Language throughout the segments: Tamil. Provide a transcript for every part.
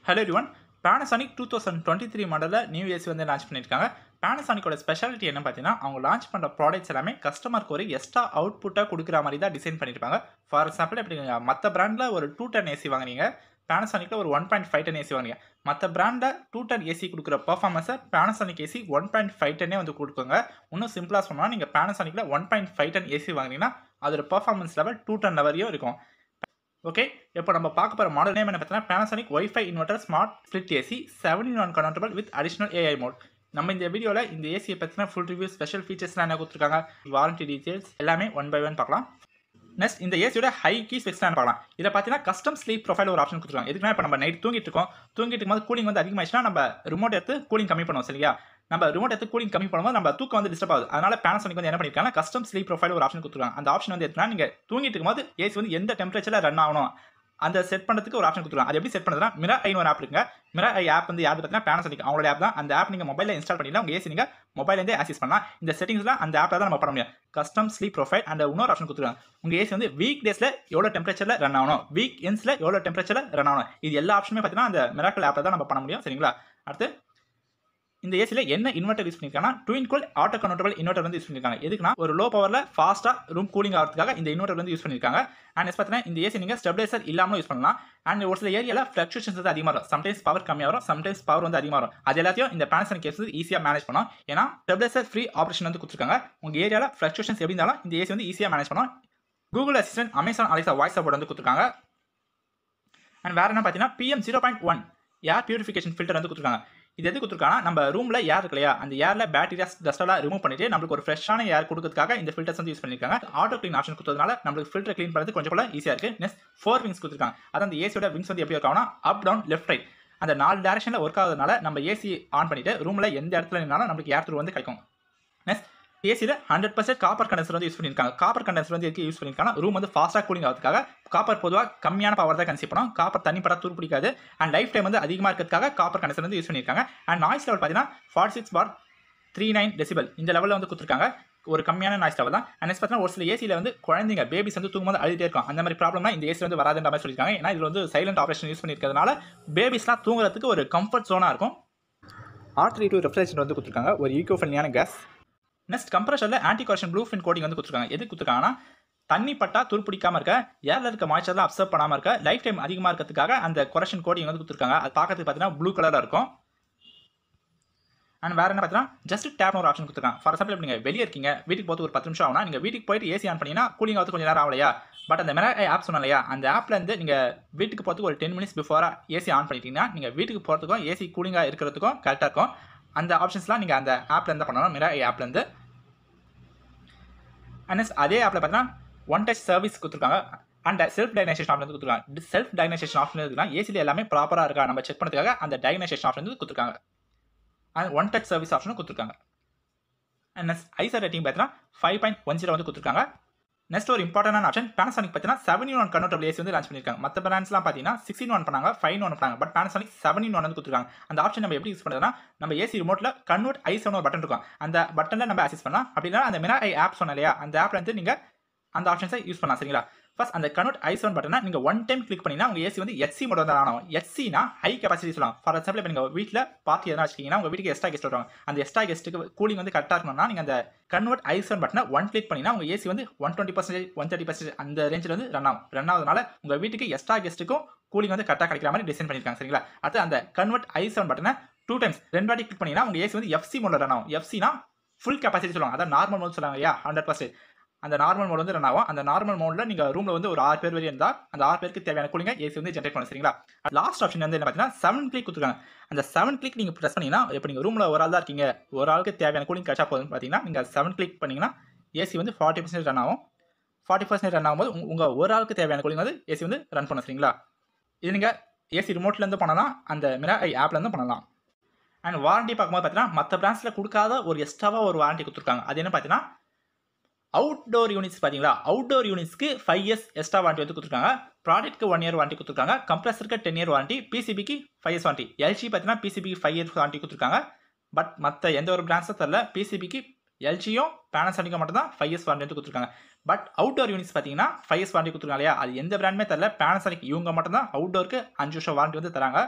hello everyone Panasonic two thousand twenty three மாடலில் நியூ ஏசி வந்து லான்ச் பண்ணியிருக்காங்க பேனசானிக்கோட ஸ்பெஷாலிட்டி என்ன பார்த்தீங்கன்னா அவங்க லான்ச் பண்ணுற ப்ராடக்ட்ஸ் எல்லாமே கஸ்டமருக்கு ஒரு எக்ஸ்ட்ரா அவுட்புட்டாக கொடுக்குற மாதிரி தான் டிசைன் பண்ணியிருப்பாங்க ஃபார் எக்ஸாம்பிள் எப்படி மற்ற பிராண்டில் ஒரு டூ டன் ஏசி வாங்குறீங்க பேனசானிக்கில் ஒரு one point five ton AC வாங்குறீங்க மற்ற பிராண்டில் டூ டன் ஏசி கொடுக்குற பர்ஃபார்மன்ஸை Panasonic AC one point five டன்னே வந்து கொடுக்குங்க இன்னும் சிம்பிளாக சொன்னால் நீங்கள் பேனசானிக்கில் one point five ton AC வாங்குறீங்கன்னா அதோட பர்ஃபார்மன்ஸ் லெவல் டூ டன் லெவலையும் இருக்கும் ஓகே இப்போ நம்ம பார்க்க போகிற மாடல் நேம் என்ன பார்த்தீங்கன்னா Panasonic wifi inverter smart split AC seven in one convertible with additional AI mode நம்ம இந்த வீடியோவில் இந்த ஏசியை பற்றின ஃபுல் ரிவ்யூ ஸ்பெஷல் ஃபீச்சர்ஸ்லாம் என்ன கொடுத்துருக்காங்க வாரண்டி டீட்டெயில்ஸ் எல்லாமே ஒன் பை ஒன் பார்க்கலாம் நெக்ஸ்ட் இந்த ஏசியோட ஹை கீ ஸ்பெக்ஸ்லாம் பார்க்கலாம் இதை பார்த்தீங்கன்னா கஸ்டம் ஸ்லீப் ப்ரொஃபைல் ஒரு ஆப்ஷன் கொடுத்துருக்காங்க எதுக்குன்னா இப்போ நம்ம நைட் தூங்கிட்டு இருக்கோம் தூங்கிட்டு இருக்கும்போது கூலிங் வந்து அதிகமாகிடுச்சுன்னா நம்ம ரிமோட் எடுத்து கூலிங் கம்மி பண்ணுவோம் சரியா நம்ம ரிமோட் எடுத்து கூலிங் கம்மி பண்ணும்போது நம்ம தூக்கம் வந்து டிஸ்டர்ப் ஆகுது அதனால பேனசோனிக் வந்து என்ன பண்ணிருக்காங்க கஸ்டம் ஸ்லீப் ப்ரொஃபைல் ஒரு ஆப்ஷன் கொடுத்துருக்காங்க அந்த ஆப்ஷன் வந்து எதுனா நீங்கள் தூங்கிட்டு இருக்கும்போது ஏசி வந்து எந்த டெம்பரேச்சரில் ரன் ஆகணும் அந்த செட் பண்ணுறதுக்கு ஒரு ஆப்ஷன் கொடுத்துருவாங்க அது எப்படி செட் பண்ணுறதுனா மிரா ஐ ஒரு ஆப் இருக்குங்க மிரா ஐ ஆப் வந்து யாரு பார்த்தீங்கன்னா பேனசோனிக் அவங்களோட ஆப் தான் அந்த ஆப் நீங்கள் மொபைலில் இன்ஸ்டால் பண்ணிக்கலாம் உங்கள் ஏசி நீங்கள் மொபைலேருந்தே ஆக்சஸ் பண்ணலாம் இந்த செட்டிங்ஸ்லாம் அந்த ஆப்பில் தான் நம்ம பண்ண முடியும் கஸ்டம் ஸ்லீப் ப்ரொஃபைல் அண்ட் இன்னொரு ஆப்ஷன் கொடுத்துருவாங்க உங்கள் ஏசி வந்து வீக் டேஸில் எவ்வளோ டெம்பரேச்சரில் ரன் ஆகணும் வீக் எண்ட்ஸில் எவ்வளோ டெம்பரேச்சரில் ரன் ஆகணும் இது எல்லா ஆப்ஷனுமே பார்த்தீங்கன்னா அந்த மிராக்கல் ஆப்பில் தான் நம்ம பண்ண முடியும் சரிங்களா அடுத்து இந்த ஏசியில் என்ன இன்வெர்டர் யூஸ் பண்ணியிருக்காங்கன்னா twin cool auto convertible inverter வந்து யூஸ் பண்ணியிருக்காங்க எதுக்குன்னா ஒரு லோ பவரில் ஃபாஸ்ட்டாக ரூம் கூலிங் ஆகிறதுக்காக இந்த இன்வெர்டர் வந்து யூஸ் பண்ணியிருக்காங்க அண்ட் நெக்ஸ்ட் பார்த்தீங்கன்னா இந்த ஏசி நீங்கள் ஸ்டெபிலைசர் இல்லாமல் யூஸ் பண்ணலாம் அண்ட் ஒரு சில ஏரியாவில் ஃப்ளக்சுவேஷன்ஸ் வந்து அதிகமாக வரும் சம்டைம்ஸ் பவர் கம்மியாக வரும் சம்டைம்ஸ் பவர் வந்து அதிகமாக வரும் அது எல்லாத்தையும் இந்த பேனசன் கேஸ் ஈஸியாக மேனேஜ் பண்ணோம் ஏன்னா ஸ்டெபிலைசர் ஃப்ரீ ஆப்ரேஷன் வந்து கொடுத்துருக்காங்க உங்கள் ஏரியாவில் ஃப்ளக்சுவேஷன்ஸ் எப்படி இருந்தாலும் இந்த ஏசி வந்து ஈஸியாக மேனேஜ் பண்ணோம் Google Assistant Amazon Alexa voice support வந்து கொடுத்துருக்காங்க அண்ட் வேறு என்ன பார்த்தீங்கன்னா PM zero point one air purification filter வந்து கொடுத்துருக்காங்க இது எது கொடுத்துருக்காங்கன்னா நம்ம ரூமில் ஏர் இருக்கு இல்லையா அந்த ஏரில் பேக்டீரியாஸ் டஸ்டெல்லாம் ரிமூவ் பண்ணிட்டு நம்மளுக்கு ஒரு ஃப்ரெஷ்ஷான ஏர் கொடுக்கறதுக்காக இந்த ஃபில்டர்ஸ் வந்து யூஸ் பண்ணியிருக்காங்க ஆட்டோ க்ளீன் ஆப்ஷன் கொடுத்ததுனால நம்மளுக்கு ஃபில்டர் க்ளீன் பண்ணுறது கொஞ்சம் கூட ஈஸியாக இருக்குது நெக்ஸ்ட் ஃபோர் விங்ஸ் கொடுத்துருக்காங்க அதான் அந்த ஏசியோட விங்ஸ் வந்து எப்படி இருக்காங்கன்னா அப் டவுன் லெஃப்ட் ரைட் அந்த நாலு டேரக்ஷனில் ஒர்க் ஆகுறதுனால நம்ம ஏசி ஆன் பண்ணிட்டு ரூமில் எந்த இடத்துல நின்னாலும் நம்மளுக்கு ஏர் த்ரூ வந்து கிடைக்கும் நெக்ஸ்ட் ஏசியில் ஹண்ட்ரட் பர்சன்ட் காப்பர் கண்டென்சர் வந்து யூஸ் பண்ணியிருக்காங்க காப்பர் கண்டென்சர் வந்து எதுக்கு யூஸ் பண்ணியிருக்காங்க ரூம் வந்து ஃபாஸ்ட்டாக கூலிங் ஆகிறதுக்காக காப்பர் பொதுவாக கம்மியான பவர் தான் கன்சிப் பண்ணும் காப்பர் தண்ணி படா தூர் பிடிக்காது அண்ட் லைஃப் டைம் வந்து அதிகமாக இருக்கிறதுக்காக காப்பர் கண்டென்சர் வந்து யூஸ் பண்ணியிருக்காங்க அண்ட் நாய்ஸ் லெவல் பார்த்தீங்கன்னா forty six bar three nine decibel இந்த லெவலில் வந்து கொடுத்துருக்காங்க ஒரு கம்மியான நாய்ஸ் லெவல் தான் அண்ட் நெக்ஸ்ட் பார்த்தீங்கன்னா ஒரு சில ஏசியில் வந்து குழந்தைங்க பேபிஸ் வந்து தூங்கும்போது அழுதே இருக்கும் அந்த மாதிரி ப்ராப்ளம்னா இந்த ஏசி வந்து வராதுன்ற மாதிரி சொல்லியிருக்காங்க ஏன்னா இதில் வந்து சைலண்ட் ஆப்ரேஷன் யூஸ் பண்ணியிருக்கிறதுனால பேபிஸ்லாம் தூங்குறதுக்கு ஒரு கம்ஃபர்ட் ஜோனாக இருக்கும் ஆர் த்ரீ டூ ரெஃப்ரிஜரேட்டர் வந்து கொடுத்துருக்காங்க ஒரு ஈகோ ஃப்ரெண்ட்லியான கேஸ் நெக்ஸ்ட் கம்ப்ரஷரில் anti corrosion blue fin coating வந்து கொடுத்துருக்காங்க எது கொடுத்துருக்காங்கன்னா தண்ணி பட்டா துரு பிடிக்காம இருக்க ஏரில் இருக்க மாய்ச்சர்லாம் அப்சர்வ் பண்ணாமல் இருக்க லைஃப் டைம் அதிகமாக இருக்கிறதுக்காக அந்த கொரஷன் கோட்டிங் வந்து கொடுத்துருக்காங்க அது பார்க்கறதுக்கு பார்த்தீங்கன்னா ப்ளூ கலராக இருக்கும் அண்ட் வேறு என்ன பார்த்தீங்கன்னா ஜஸ்ட் டேப்னு ஒரு ஆப்ஷன் கொடுத்துருக்காங்க ஃபார் எக்ஸாம்பிள் இப்போ நீங்கள் வெளியே இருக்கீங்க வீட்டுக்கு போகிறது ஒரு பத்து நிமிஷம் ஆகுனா நீங்கள் வீட்டுக்கு போயிட்டு ஏசி ஆன் பண்ணிங்கன்னா கூலிங் ஆகுது கொஞ்சம் நேரம் ஆகலையா பட் அந்த மெரா ஆப் சொன்னோம் இல்லையா அந்த ஆப்லேருந்து நீங்கள் வீட்டுக்கு போகிறதுக்கு ஒரு டென் மினிட்ஸ் பிஃபோராக ஏசி ஆன் பண்ணிட்டீங்கன்னா நீங்கள் வீட்டுக்கு போகிறதுக்கும் ஏசி கூலிங்காக இருக்கிறதுக்கும் கரெக்டாக இருக்கும் அந்த ஆப்ஷன்ஸ்லாம் நீங்கள் அந்த ஆப்லேருந்து பண்ணணும் மெரா ஆப்லேருந்து அண்ட் அதே ஆப்பில் பார்த்தீங்கன்னா ஒன் டச் சர்வீஸ் கொடுத்துருக்காங்க அண்ட் செல்ஃப் டைனேஷன் ஆப்ஷன் வந்து கொடுத்துருக்காங்க செல்ஃப் டைனேஷன் ஆப்ஷன் இருக்குன்னா ஏசியில் எல்லாமே ப்ராப்பராக இருக்கா நம்ம செக் பண்ணுறதுக்காக அந்த டைனேஷன் ஆப்ஷன் வந்து கொடுத்துருக்காங்க அண்ட் ஒன் டச் சர்வீஸ் ஆப்ஷனும் கொடுத்துருக்காங்க அண்ட் நெக்ஸ்ட் ஐசர் ரேட்டிங் பார்த்தீங்கன்னா ஃபைவ் பாயிண்ட் ஒன் ஜீரோ வந்து கொடுத்துருக்காங்க நெக்ஸ்ட் ஒரு இம்பார்ட்டன்டான ஆப்ஷன் பேனசானிக் பார்த்தீங்கன்னா seven in one convertible AC வந்து லான்ச் பண்ணியிருக்காங்க மற்ற பிராண்ட்ஸ்லாம் பார்த்தீங்கன்னா சிக்ஸ்டின் ஒன் பண்ணாங்க ஃபைவ் ஒன் பண்ணாங்க but Panasonic seven in one வந்து கொடுத்துருக்காங்க அந்த ஆப்ஷன் நம்ம எப்படி யூஸ் பண்ணுறதுனா நம்ம ஏசி ரிமோட்டில் கன்வெர்ட் ஐ செவன் ஒரு பட்டன் இருக்கும் அந்த பட்டனில் நம்ம ஆக்சஸ் பண்ணலாம் அப்படின்னா அந்த மினா ஐ ஆப் சொன்ன இல்லையா அந்த ஆப்ல இருந்து நீங்கள் அந்த ஆப்ஷன்ஸை யூஸ் பண்ணலாம் சரிங்களா ஃபர்ஸ்ட் அந்த கன்வெர்ட் ஐ செவன் பட்டனை நீங்கள் ஒன் டைம் கிளிக் பண்ணினா உங்கள் ஏசி வந்து எச்சி மோட் வந்து ஆகும் எச்சினா ஹை கெப்பாசிட்டி சொல்லலாம் ஃபார் எக்ஸாம்பிள் இப்போ நீங்கள் வீட்டில் பார்ட்டி எதனா வச்சிங்கன்னா உங்கள் வீட்டுக்கு எக்ஸ்ட்ரா கெஸ்ட் வருவாங்க அந்த எக்ஸ்ட்ரா கெஸ்ட்டுக்கு கூலிங் வந்து கரெக்டாக இருக்கணும்னா நீங்கள் அந்த கன்வெர்ட் ஐ செவன் பட்டனை ஒன் கிளிக் பண்ணினா உங்கள் ஏசி வந்து one twenty percentage one thirty percentage அந்த ரேஞ்சில் வந்து ரன் ஆகும் ரன் ஆகுதுனால உங்கள் வீட்டுக்கு எக்ஸ்ட்ரா கெஸ்ட்டுக்கும் கூலிங் வந்து கரெக்டாக கிடைக்கிற மாதிரி டிசைன் பண்ணியிருக்காங்க சரிங்களா அடுத்து அந்த கன்வெர்ட் ஐ செவன் பட்டனை டூ டைம்ஸ் ரெண்டு வாட்டி கிளிக் பண்ணினா உங்கள் ஏசி வந்து எஃப்சி மோடில் ரன் ஆகும் எஃப்சினா ஃபுல் கெப்பாசிட்டி சொல்லுவாங்க அதான் நார்மல் மோட் சொல்லுவாங்க ஐயா ஹண்ட்ரட் பர்சன்ட் அந்த நார்மல் மோட் வந்து ரன் ஆகும் அந்த நார்மல் மோடில் நீங்கள் ரூமில் வந்து ஒரு ஆறு பேர் வரையும் இருந்தால் அந்த ஆறு பேருக்கு தேவையான கூலிங்க ஏசி வந்து ஜென்ரேட் பண்ண சரிங்களா லாஸ்ட் ஆப்ஷன் வந்து என்ன பார்த்தீங்கன்னா செவன் கிளிக் கொடுத்துருக்காங்க அந்த செவன் கிளிக் நீங்கள் ப்ரெஸ் பண்ணிங்கன்னா இப்போ நீங்கள் ரூமில் ஒரு ஆள் தான் இருக்கீங்க ஒரு ஆளுக்கு தேவையான கூலிங் கச்சா போகுதுன்னு பார்த்தீங்கன்னா நீங்கள் செவன் கிளிக் பண்ணிங்கன்னா ஏசி வந்து ஃபார்ட்டி பர்சன்ட் ரன் ஆகும் ஃபார்ட்டி பர்சன்ட் ரன் ஆகும்போது உங்கள் ஒரு ஆளுக்கு தேவையான கூலிங் வந்து ஏசி வந்து ரன் பண்ண சரிங்களா இது நீங்கள் ஏசி ரிமோட்லேருந்து பண்ணலாம் அந்த மிரா ஐ ஆப்லேருந்து பண்ணலாம் அண்ட் வாரண்டி பார்க்கும்போது பார்த்தீங்கன்னா மற்ற பிராண்ட்ஸில் கொடுக்காத ஒரு எக்ஸ்ட்ராவாக ஒரு வாரண்டி கொடுத்துருக்காங்க அது என்ன பார்த்தீங்கன்னா அவுட்டோர் யூனிட்ஸ் பார்த்தீங்களா அவுட்டோர் யூனிட்ஸ்க்கு ஃபைவ் இயர்ஸ் எக்ஸ்ட்ரா வாரண்டி வந்து கொடுத்துருக்காங்க ப்ராடக்ட்க்கு ஒன் இயர் வாரண்டி கொடுத்துருக்காங்க கம்ப்ரஸருக்கு டென் இயர் வாரண்டி பிசிபிக்கு ஃபைவ் இயர்ஸ் வாரண்டி எல்ஜி பார்த்தீங்கன்னா பிசிபிக்கு ஃபைவ் இயர்ஸ் வாரண்டி கொடுத்துருக்காங்க பட் மற்ற எந்த ஒரு பிராண்ட்ஸும் தரல பிசிபிக்கு எல்ஜியும் பேனசானிக்கும் மட்டும் தான் ஃபைவ் இயர்ஸ் வாரண்டி வந்து கொடுத்துருக்காங்க பட் அவுட்டோர் யூனிட்ஸ் பார்த்தீங்கன்னா ஃபைவ் இயர்ஸ் வாரண்டி கொடுத்துருக்காங்க இல்லையா அது எந்த பிராண்டுமே தரல பேனசானிக் இவங்க மட்டும் தான் அவுட்டோருக்கு அஞ்சு வருஷம் வாரண்டி வந்து தராங்க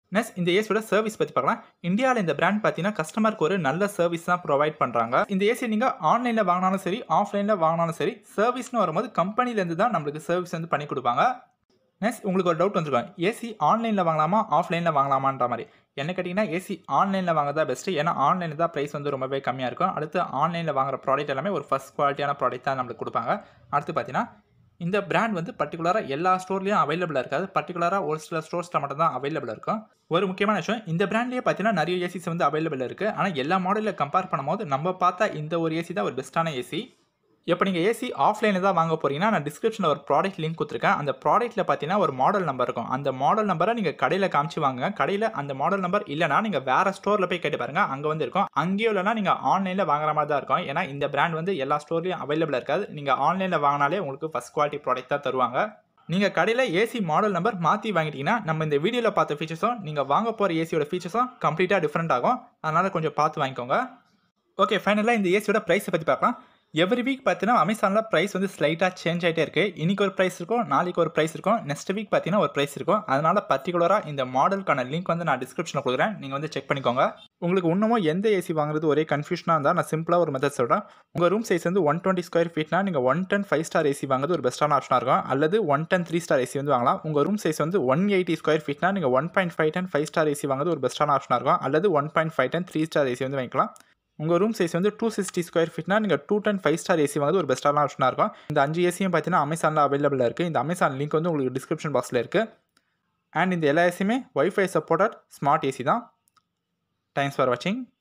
நெக்ஸ்ட் இந்த ஏசியோட சர்வீஸ் பற்றி பார்க்கலாம் இந்தியாவில் இந்த பிராண்ட் பார்த்தீங்கன்னா கஸ்டமருக்கு ஒரு நல்ல சர்வீஸ் தான் ப்ரொவைட் பண்ணுறாங்க இந்த ஏசி நீங்கள் ஆன்லைனில் வாங்கினாலும் சரி ஆஃப்லைனில் வாங்கினாலும் சரி சர்வீஸ்னு வரும்போது கம்பெனிலேருந்து தான் நம்மளுக்கு சர்வீஸ் வந்து பண்ணி கொடுப்பாங்க நெக்ஸ்ட் உங்களுக்கு ஒரு டவுட் வந்துருக்கும் ஏசி ஆன்லைனில் வாங்கலாமா ஆஃப்லைனில் வாங்கலாமான்ற மாதிரி என்ன கேட்டிங்கன்னா ஏசி ஆன்லைனில் வாங்குறதா பெஸ்ட்டு ஏன்னா ஆன்லைனில் தான் ப்ரைஸ் வந்து ரொம்பவே கம்மியாக இருக்கும் அடுத்து ஆன்லைனில் வாங்குற ப்ராடக்ட் எல்லாமே ஒரு ஃபஸ்ட் குவாலிட்டியான ப்ராடக்ட் தான் நம்மளுக்கு கொடுப்பாங்க அடுத்து பார்த்தீங்கன்னா இந்த பிராண்ட் வந்து பர்டிகுலராக எல்லா ஸ்டோர்லேயும் அவைலபிளாக இருக்காது பர்டிகுலராக ஒரு சில ஸ்டோர்ஸில் மட்டும் தான் அவைலபிள் இருக்கும் ஒரு முக்கியமான விஷயம் இந்த பிராண்ட்லேயே பார்த்தீங்கன்னா நிறைய ஏசிஸ் வந்து அவைலபிள் இருக்குது ஆனால் எல்லா மாடலில் கம்பேர் பண்ணும்போது நம்ம பார்த்தா இந்த ஒரு ஏசி தான் ஒரு பெஸ்ட்டான ஏசி இப்போ நீங்கள் ஏசி ஆஃப்லைனில் தான் வாங்க போகிறீங்கன்னா நான் டிஸ்கிரிப்ஷனில் ஒரு ப்ராடக்ட் லிங்க் கொடுத்துருக்கேன் அந்த ப்ராடக்ட்டில் பார்த்தீங்கன்னா ஒரு மாடல் நம்பர் இருக்கும் அந்த மாடல் நம்பரை நீங்கள் கடையில் காமிச்சு வாங்க கடையில் அந்த மாடல் நம்பர் இல்லைனா நீங்கள் வேறு ஸ்டோரில் போய் கேட்டு பாருங்கள் அங்கே வந்து இருக்கும் அங்கேயும் இல்லைனா நீங்கள் ஆன்லைனில் வாங்குற மாதிரி தான் இருக்கும் ஏன்னா இந்த பிராண்ட் வந்து எல்லா ஸ்டோர்லையும் அவைலபிளாக இருக்காது நீங்கள் ஆன்லைனில் வாங்கினாலே உங்களுக்கு ஃபஸ்ட் குவாலிட்டி ப்ராடக்ட் தான் தருவாங்க நீங்கள் கடையில் ஏசி மாடல் நம்பர் மாற்றி வாங்கிட்டீங்கன்னா நம்ம இந்த வீடியோவில் பார்த்த ஃபீச்சர்ஸும் நீங்கள் வாங்க போகிற ஏசியோட ஃபீச்சர்ஸும் கம்ப்ளீட்டாக டிஃப்ரெண்ட் ஆகும் அதனால் கொஞ்சம் பார்த்து வாங்கிக்கோங்க ஓகே ஃபைனலாக இந்த ஏசியோட ப்ரைஸை பற்றி பார்க்கலாம் எவ்ரி வீக் பார்த்தீங்கன்னா அமேசானில் ப்ரைஸ் வந்து ஸ்லைட்டாக சேஞ்ச் ஆகிட்டே இருக்குது இன்றைக்கி ஒரு ப்ரைஸ் இருக்கும் நாளைக்கு ஒரு ப்ரைஸ் இருக்கும் நெக்ஸ்ட் வீக் பார்த்தீங்கன்னா ஒரு ப்ரைஸ் இருக்கும் அதனால் பர்டிகுலராக இந்த மாடலுக்கான லிங்க் வந்து நான் டிஸ்கிரிப்ஷனில் கொடுக்குறேன் நீங்கள் வந்து செக் பண்ணிக்கோங்க உங்களுக்கு இன்னமும் எந்த ஏசி வாங்குறது ஒரே கன்ஃபியூஷனாக இருந்தால் நான் சிம்பிளாக ஒரு மெத்தட் சொல்கிறேன் உங்கள் ரூம் சைஸ் வந்து ஒன் டுவெண்ட்டி ஸ்கொயர் ஃபீட்னா நீங்கள் one ton five star AC வாங்குறது ஒரு பெஸ்ட்டான ஆப்ஷனாக இருக்கும் அல்லது one ton three star AC வந்து வாங்கலாம் உங்கள் ரூம் சைஸ் வந்து ஒன் எயிட்டி ஸ்கொயர் ஃபீட்னா நீங்கள் one point five ton five star AC வாங்குறது ஒரு பெஸ்ட்டான ஆப்ஷனாக இருக்கும் அல்லது one point five ton three star AC வந்து வாங்கிக்கலாம் உங்கள் ரூம் சைஸ் வந்து டூ சிக்ஸ்டி ஸ்கொயர் ஃபீட்னா நீங்கள் two ton five star AC வாங்குறது ஒரு பெஸ்ட்டான ஆப்ஷனாக இருக்கும் இந்த அஞ்சு ஏசியும் பார்த்தீங்கன்னா அமேசானில் அவைலபிளாக இருக்குது இந்த அமேசான் லிங்க் வந்து உங்களுக்கு டிஸ்கிரிப்ஷன் பாக்ஸில் இருக்குது அண்ட் இந்த எல்லா ஏசியுமே ஒய்ஃபை சப்போர்ட்டட் ஸ்மார்ட் ஏசி தான் தேங்க்ஸ் ஃபார் வாட்சிங்